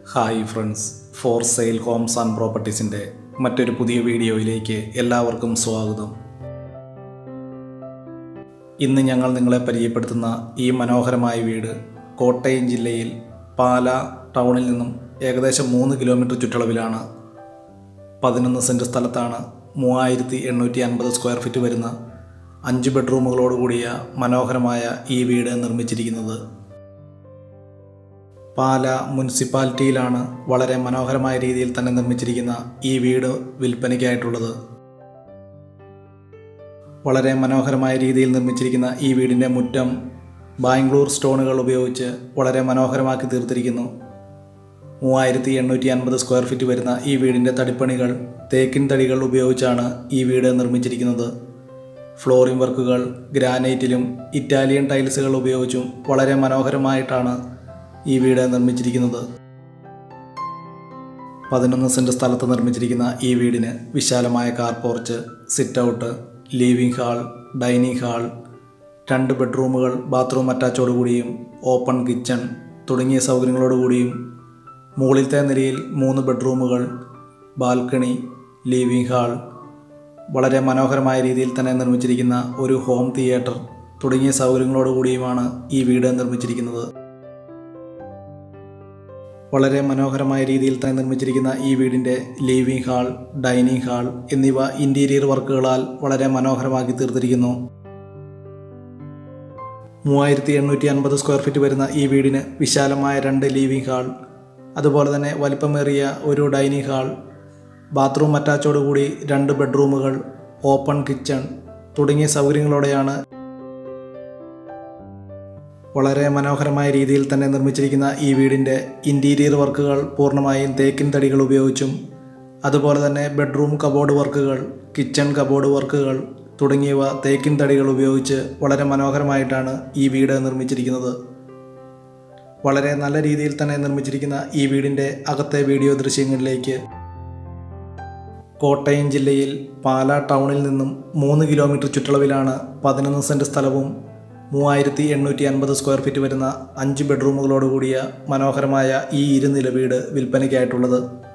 hi friends for sale homes and പ്രോപ്പർട്ടീസിൻ്റെ മറ്റൊരു പുതിയ വീഡിയോയിലേക്ക് എല്ലാവർക്കും സ്വാഗതം ഇന്ന് ഞങ്ങൾ നിങ്ങളെ പരിചയപ്പെടുത്തുന്ന ഈ മനോഹരമായ വീട് കോട്ടയം ജില്ലയിൽ പാല ടൗണിൽ നിന്നും ഏകദേശം മൂന്ന് കിലോമീറ്റർ ചുറ്റളവിലാണ് പതിനൊന്ന് സെൻറ്റ് സ്ഥലത്താണ് മൂവായിരത്തി എണ്ണൂറ്റി അൻപത് സ്ക്വയർ ഫീറ്റ് വരുന്ന അഞ്ച് ബെഡ്റൂമുകളോട് കൂടിയ മനോഹരമായ ഈ വീട് നിർമ്മിച്ചിരിക്കുന്നത് പാല മുനിസിപ്പാലിറ്റിയിലാണ് വളരെ മനോഹരമായ രീതിയിൽ തന്നെ നിർമ്മിച്ചിരിക്കുന്ന ഈ വീട് വിൽപ്പനയ്ക്കായിട്ടുള്ളത് വളരെ മനോഹരമായ രീതിയിൽ നിർമ്മിച്ചിരിക്കുന്ന ഈ വീടിൻ്റെ മുറ്റം ബാംഗ്ലൂർ സ്റ്റോണുകൾ ഉപയോഗിച്ച് വളരെ മനോഹരമാക്കി തീർത്തിരിക്കുന്നു മൂവായിരത്തി എണ്ണൂറ്റി അൻപത് സ്ക്വയർ ഫീറ്റ് വരുന്ന ഈ വീടിൻ്റെ തടിപ്പണികൾ തേക്കിൻ തടികൾ ഉപയോഗിച്ചാണ് ഈ വീട് നിർമ്മിച്ചിരിക്കുന്നത് ഫ്ലോറിംഗ് വർക്കുകൾ ഗ്രാനൈറ്റിലും ഇറ്റാലിയൻ ടൈൽസുകൾ ഉപയോഗിച്ചും വളരെ മനോഹരമായിട്ടാണ് ഈ വീട് നിർമ്മിച്ചിരിക്കുന്നത് പതിനൊന്ന് സെൻറ്റ് സ്ഥലത്ത് നിർമ്മിച്ചിരിക്കുന്ന ഈ വീടിന് വിശാലമായ car porch sit out living hall dining hall രണ്ട് ബെഡ്റൂമുകൾ ബാത്റൂം അറ്റാച്ചോടുകൂടിയും ഓപ്പൺ കിച്ചൺ തുടങ്ങിയ സൗകര്യങ്ങളോടുകൂടിയും മുകളിലത്തെ നിലയിൽ മൂന്ന് ബെഡ്റൂമുകൾ ബാൽക്കണി ലീവിംഗ് ഹാൾ വളരെ മനോഹരമായ രീതിയിൽ തന്നെ നിർമ്മിച്ചിരിക്കുന്ന ഒരു ഹോം തിയേറ്റർ തുടങ്ങിയ സൗകര്യങ്ങളോടുകൂടിയുമാണ് ഈ വീട് നിർമ്മിച്ചിരിക്കുന്നത് വളരെ മനോഹരമായ രീതിയിൽ തന്നെ നിർമ്മിച്ചിരിക്കുന്ന ഈ വീടിൻ്റെ ലീവിംഗ് ഹാൾ ഡൈനിങ് ഹാൾ എന്നിവ ഇൻറ്റീരിയർ വർക്കുകളാൽ വളരെ മനോഹരമാക്കി തീർത്തിരിക്കുന്നു മൂവായിരത്തി എണ്ണൂറ്റി അൻപത് സ്ക്വയർ ഫീറ്റ് വരുന്ന ഈ വീടിന് വിശാലമായ രണ്ട് ലീവിംഗ് ഹാൾ അതുപോലെ തന്നെ വലിപ്പമേറിയ ഒരു ഡൈനിങ് ഹാൾ ബാത്റൂം അറ്റാച്ചോടുകൂടി രണ്ട് ബെഡ്റൂമുകൾ ഓപ്പൺ കിച്ചൺ തുടങ്ങിയ സൗകര്യങ്ങളോടെയാണ് വളരെ മനോഹരമായ രീതിയിൽ തന്നെ നിർമ്മിച്ചിരിക്കുന്ന ഈ വീടിൻ്റെ ഇൻറ്റീരിയർ വർക്കുകൾ പൂർണ്ണമായും തേക്കിൻ തടികൾ ഉപയോഗിച്ചും അതുപോലെ തന്നെ ബെഡ്റൂം കബോർഡ് വർക്കുകൾ കിച്ചൺ കബോർഡ് വർക്കുകൾ തുടങ്ങിയവ തേക്കിൻ തടികൾ ഉപയോഗിച്ച് വളരെ മനോഹരമായിട്ടാണ് ഈ വീട് നിർമ്മിച്ചിരിക്കുന്നത് വളരെ നല്ല രീതിയിൽ തന്നെ നിർമ്മിച്ചിരിക്കുന്ന ഈ വീടിൻ്റെ അകത്തെ വീഡിയോ ദൃശ്യങ്ങളിലേക്ക് കോട്ടയം ജില്ലയിൽ പാലാ ടൗണിൽ നിന്നും മൂന്ന് കിലോമീറ്റർ ചുറ്റളവിലാണ് പതിനൊന്ന് സെൻറ്റ് സ്ഥലവും മൂവായിരത്തി എണ്ണൂറ്റി അൻപത് സ്ക്വയർ ഫീറ്റ് വരുന്ന അഞ്ച് ബെഡ്റൂമുകളോട് കൂടിയ മനോഹരമായ ഈ ഇരുനില വീട് വിൽപ്പനയ്ക്കായിട്ടുള്ളത്